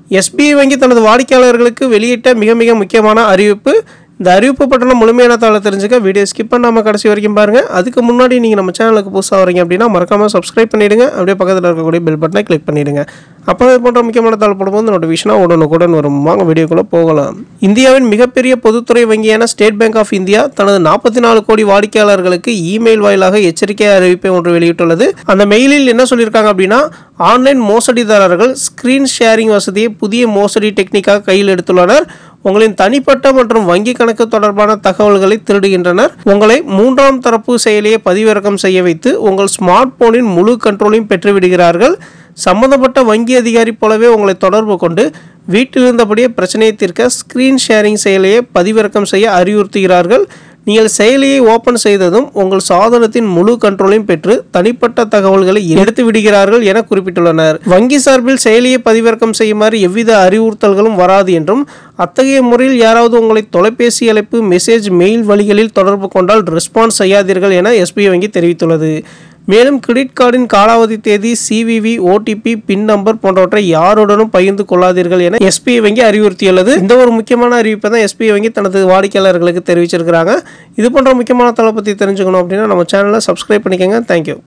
SBI வங்கி தனது வாடிக்கையாளர்களுக்கு வெளியிட்ட மிக மிக முக்கியமான அறிவிப்பு இந்த அறிவிப்பு பற்றின முழுமையான தகவலை தெரிஞ்சுக்க வீடியோ ஸ்கிப் பண்ணாமல் கடைசி வரைக்கும் பாருங்கள் அதுக்கு முன்னாடி நீங்கள் நம்ம சேனலுக்கு புதுசாக வரீங்க அப்படின்னா மறக்காமல் சப்ஸ்கிரைப் பண்ணிவிடுங்க அப்படியே பக்கத்தில் இருக்கக்கூடிய பெல் பட்டனை கிளிக் பண்ணிவிடுங்க அப்போ இது போன்ற முக்கியமான தகவல் போடும்போது நோட்டிஃபிகேஷனாக உடனுக்குடன் வரும் வாங்க வீடியோக்குள்ளே போகலாம் இந்தியாவின் மிகப்பெரிய பொதுத்துறை வங்கியான ஸ்டேட் பேங்க் ஆஃப் இந்தியா தனது நாற்பத்தி நாலு கோடி வாடிக்கையாளர்களுக்கு இமெயில் வாயிலாக எச்சரிக்கை அறிவிப்பை ஒன்று வெளியிட்டுள்ளது அந்த மெயிலில் என்ன சொல்லியிருக்காங்க அப்படின்னா ஆன்லைன் மோசடிதாரர்கள் ஸ்க்ரீன் ஷேரிங் வசதியை புதிய மோசடி டெக்னிக்காக கையில் எடுத்துள்ளனர் உங்களின் தனிப்பட்ட மற்றும் வங்கி கணக்கு தொடர்பான தகவல்களை திருடுகின்றனர் உங்களை மூன்றாம் தரப்பு செயலியை பதிவிறக்கம் செய்ய வைத்து உங்கள் ஸ்மார்ட் போனின் முழு கண்ட்ரோலையும் பெற்றுவிடுகிறார்கள் சம்பந்தப்பட்ட வங்கி அதிகாரி போலவே உங்களை தொடர்பு கொண்டு வீட்டில் இருந்தபடியே பிரச்சனையை தீர்க்க ஸ்க்ரீன் ஷேரிங் செயலியை பதிவிறக்கம் செய்ய அறிவுறுத்துகிறார்கள் நீங்கள் செயலியை ஓபன் செய்ததும் உங்கள் சாதனத்தின் முழு கண்ட்ரோலையும் பெற்று தனிப்பட்ட தகவல்களை எடுத்து விடுகிறார்கள் என குறிப்பிட்டுள்ளனர் வங்கி சார்பில் செயலியை பதிவிறக்கம் செய்யுமாறு எவ்வித அறிவுறுத்தல்களும் வராது என்றும் அத்தகைய முறையில் யாராவது உங்களை தொலைபேசி அழைப்பு மெசேஜ் மெயில் வழிகளில் தொடர்பு கொண்டால் ரெஸ்பான்ஸ் செய்யாதீர்கள் என எஸ்பிஐ வங்கி தெரிவித்துள்ளது மேலும் கிரெடிட் கார்டின் காலாவதி தேதி சிவிவி ஓடிபி பின் நம்பர் போன்றவற்றை யாருடனும் பகிர்ந்து கொள்ளாதீர்கள் என எஸ்பிஐ வங்கி அறிவுறுத்தியுள்ளது இந்த ஒரு முக்கியமான அறிவிப்பை தான் எஸ்பிஐ வங்கி தனது வாடிக்கையாளர்களுக்கு தெரிவிச்சிருக்கிறாங்க இது போன்ற முக்கியமான தலை பற்றி தெரிஞ்சுக்கணும் அப்படின்னா நம்ம சேனலை சப்ஸ்கிரைப் பண்ணிக்கோங்க தேங்க்யூ